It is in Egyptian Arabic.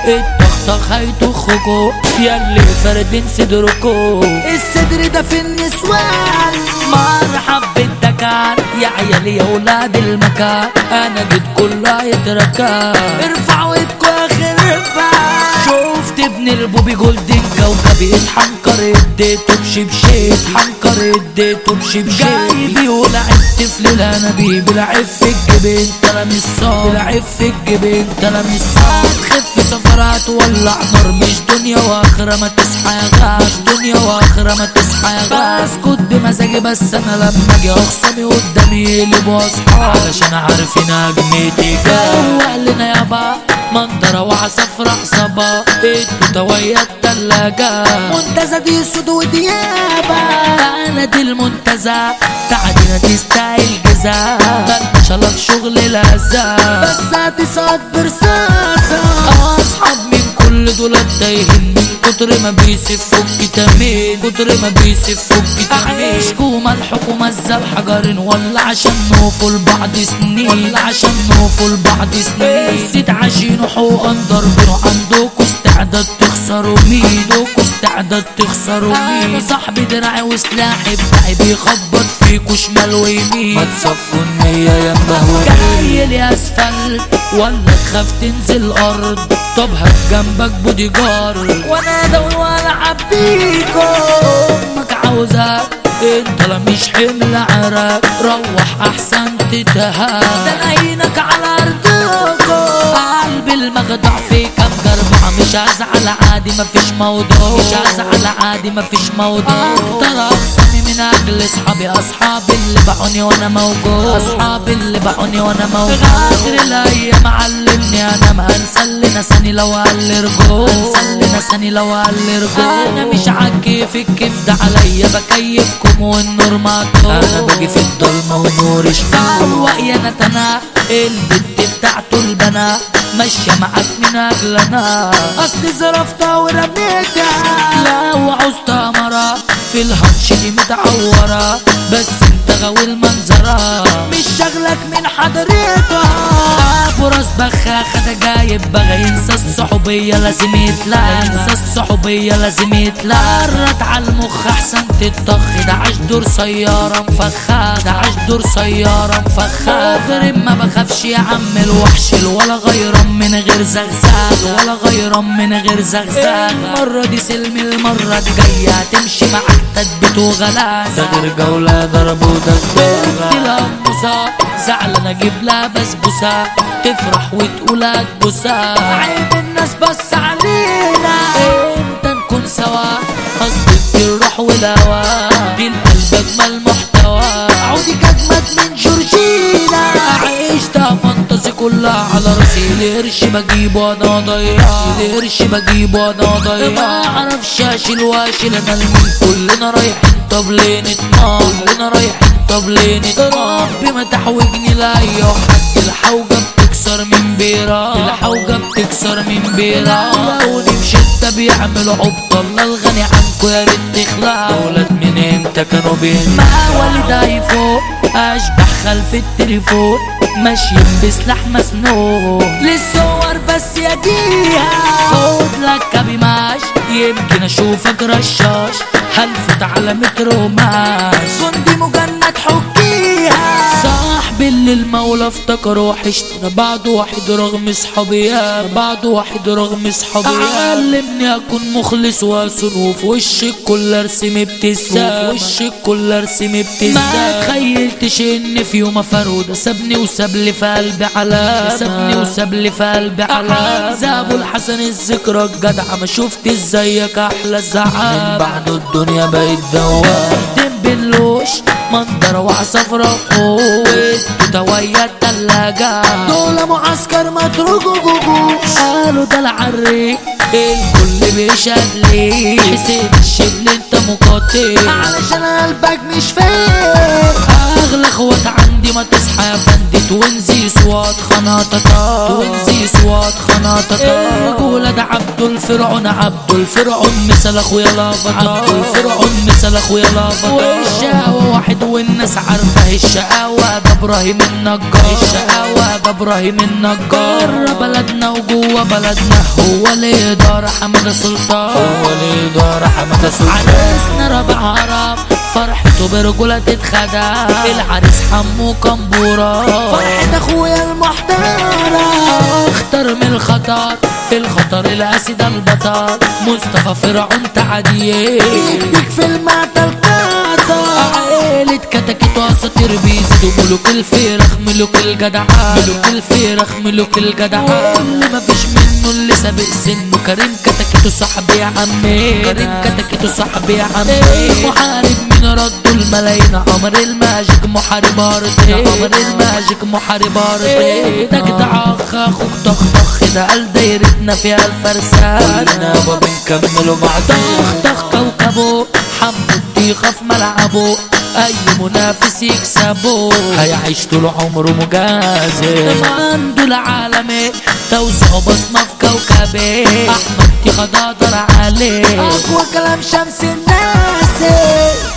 الطخطخ هيطخكوا ياللي فاردين صدركوا الصدر ده في النسوان مرحب بالدكان يا عيالي يا ولاد المكان انا جيت كلها يتركان ارفعوا ايدكوا يا خرفة شفت ابن البوبي جولدن كوكبي اتحنكر اديته بشبشب اتحنكر اديته بشبشب جايبي ولعبت في الانابيب لعب في الجبين ترى مش صار لعب في الجبين ترى مش صار تخف سفرات ولع نار مش دنيا واخرة ما تصحى يا غاب مش دنيا واخرة ما تصحى يا غاب اسكت بمزاجي بس انا لما اجي اخصمي قدامي يقلبوا اصحاب علشان عارفين هجمتي جوه لنا يابا منظرة وعصفرة عصابة انتوا تويا التلاجة منتزه دي سود وديابة انا دي المنتزه تعدينا تستاهل جزاء مالكش الا في شغل الهزاء بس هتسقط برصاصة اصحاب من كل دول تايهين من كتر ما بيسفوا الكتامين كتر ما بيسفوا الكتامين عيشكوا ملحكوا مزة بحجر ولا عشان نوفوا لبعض سنين ولا عشان نوفوا لبعض سنين نسيت عايشين وحقوقا ضاربين عندكوا استعداد تخسروا مين عندكوا استعداد تخسروا مين انا صاحبي دراعي وسلاحي بتاعي بيخبط فيكوا شمال ويمين ما تصفوا النية يا مهوى جاي لي اسفل ولا تخاف تنزل الارض طب هات جنبك بودي جارد وانا دول والعب بيكو امك عاوزاك انت لا مش حمل عراك روح احسن تتهاب ده عينك على ارضكم قلبي المخدع في كام جربعة مش هزعل عادي مفيش موضوع مش هزعل عادي مفيش موضوع اكتر اقسامي من اجل اصحابي اصحابي اللي باعوني وانا موجود اصحابي اللي باعوني وانا موجود غادر الايام علمني انا ما انسى اللي نساني لو قال رجوع انسى اللي نساني لو قال رجوع انا مش عكيف الكيف ده عليا بكيفكم والنور معطوب انا باجي في الضلمه ونور شفاوق يا نتنا البنت بتاعته البنا ماشية معاك من اجلنا اصلي ظرفتها ورميتها لو عوزتها مرة في الهرش دي متعورة بس انت غاوي المنظرة مش شغلك من حضرتها ابو راس بخاخة ده جايب بغى ينسى الصحوبية لازم يتلا ينسى الصحوبية لازم يتلا قرت على المخ احسن تتطخ ده عاش دور سيارة مفخة ده عاش دور سيارة مفخة مجرم ما بخافش يا عم الوحش ولا غيران من غير زغزاغ ولا غيران من غير زغزاغ المرة دي سلم المرة الجاية هتمشي معاك تثبيت وغلاس ده غير جولة ضرب ودغدغة تلمسة زعلانة اجيب لها بسبوسة تفرح وتقول هتبوسها عيب الناس بص علينا امتى نكون سوا قصدك الروح والهوى دي القلب اجمل محتوى عودي اجمد من جورجينا عيشتها فانتزي كلها على راسي القرش بجيبه انا ضيع القرش بجيبه انا ضيع ما اعرفش اشيل واشيل انا المين كلنا رايحين طب ليه نتمام كلنا رايحين طب ليه نتمام ربي ما تحوجني لاي حد الحوجه بتكسر من بيرة الحوجه بتكسر من بيرة لقوني في شدة بيعملوا عبط الله الغني عنكو يا ريت تخلع ولاد من امتى كانوا بين ما والدي فوق اشبح خلف التليفون ماشيين بسلاح مسنون للصور بس يديها خد لك كبيماش يمكن اشوفك رشاش هلفت على مترو ماش جندي مجند حكيها صاحبي اللي المولى افتكر وحشتنا بعد واحد رغم صحابي بعد واحد رغم صحابي علمني اكون مخلص واصون وفي وش الكل ارسم ابتسام في وش الكل ارسم ابتسام ما تخيلتش ان في يوم فرودة سابني وساب لي في قلبي علامة سابني وساب لي في قلبي علامة زابوا الحسن الذكرى الجدعة ما شفت زيك احلى الزعامة من بعده الدنيا بقت دوام باللوش منظر وعصفرة قوت تويا التلاجة دول معسكر متروك وجوجوش قالوا ده العريق الكل بيشهد ليه حسين الشبل انت مقاتل علشان قلبك مش فاهم اغلى اخوات عندي ما تصحى يا فندي توينزي صوات خناططة توينزي صوات خناططة ولاد عبد الفرعون عبد الفرعون مثل اخويا لافا عبد الفرعون مثل اخويا لافا والشقاوة واحد والناس عارفة الشقاوة ده ابراهيم النجار الشقاوة ده ابراهيم النجار بلدنا وجوه بلدنا هو الادارة حمادة سلطان هو الادارة حمادة سلطان عريسنا ربع عرب فرحته برجولة تتخدع العريس حمو كمبورة فرحة اخويا المحترم اختار من الخطر الخطر الاسد البطل مصطفى فرعون تعديه بيك في المعتل قطر عائلة كتاكيت واساطير بيزيدوا ملوك الفرخ ملوك الجدعان ملوك الفرخ ملوك الجدعان اللي مفيش منه اللي سابق سنه كريم كتاكيتو صاحبي يا عمي كريم كتاكيتو صاحبي يا عمي محارب من ردوا الملايين عمر الماجيك محارب ارضي عمر الماجيك محارب ارضي ده جدع اخ اخوك طخ طخ ده قال دايرتنا فيها الفرسان كلنا بنكملوا بعض طخ طخ كوكبه حمو الطيخة في ملعبه اي منافس يكسبه هيعيش طول عمره مجازف عنده العالمي توزيع بصمة في كوكبه احمد طيخة ده قدر عليه اقوى كلام شمس الناس